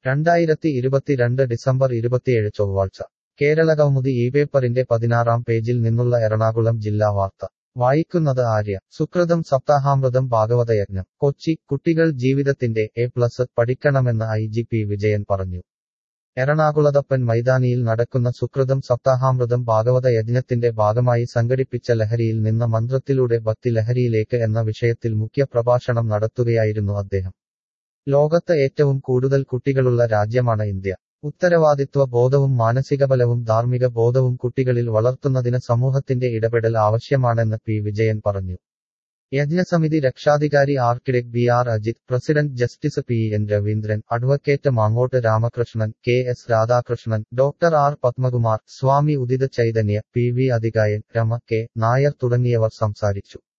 രണ്ടായിരത്തി ഇരുപത്തിരണ്ട് ഡിസംബർ ഇരുപത്തിയേഴ് ചൊവ്വാഴ്ച കേരള കൗമുദി ഈ പേപ്പറിന്റെ പതിനാറാം പേജിൽ നിന്നുള്ള എറണാകുളം ജില്ലാ വാർത്ത വായിക്കുന്നത് ആര്യ സുകൃതം സപ്താഹാമൃതം ഭാഗവതയജ്ഞം കൊച്ചി കുട്ടികൾ ജീവിതത്തിന്റെ എ പ്ലസ് പഠിക്കണമെന്ന് ഐ ജി പി വിജയൻ പറഞ്ഞു എറണാകുളത്തപ്പൻ മൈതാനിയിൽ നടക്കുന്ന സുകൃതം സപ്താഹാമൃതം ഭാഗവത യജ്ഞത്തിന്റെ ഭാഗമായി സംഘടിപ്പിച്ച ലഹരിയിൽ നിന്ന് മന്ത്രത്തിലൂടെ ഭക്തി ലഹരിയിലേക്ക് എന്ന വിഷയത്തിൽ മുഖ്യ പ്രഭാഷണം നടത്തുകയായിരുന്നു അദ്ദേഹം ലോകത്ത് ഏറ്റവും കൂടുതൽ കുട്ടികളുള്ള രാജ്യമാണ് ഇന്ത്യ ഉത്തരവാദിത്വ ബോധവും മാനസികബലവും ധാർമ്മിക ബോധവും കുട്ടികളിൽ വളർത്തുന്നതിന് സമൂഹത്തിന്റെ ഇടപെടൽ ആവശ്യമാണെന്ന് പി വിജയൻ പറഞ്ഞു യജ്ഞസമിതി രക്ഷാധികാരി architect B R Ajith president justice P N Ravindran advocate Mangottu Ramakrishnan K S Radhakrishnan doctor R Padmakumar Swami Uditha Chaitanya P V Adhikayan Rama K Nair തുടങ്ങിയവർ സംസാരിച്ചു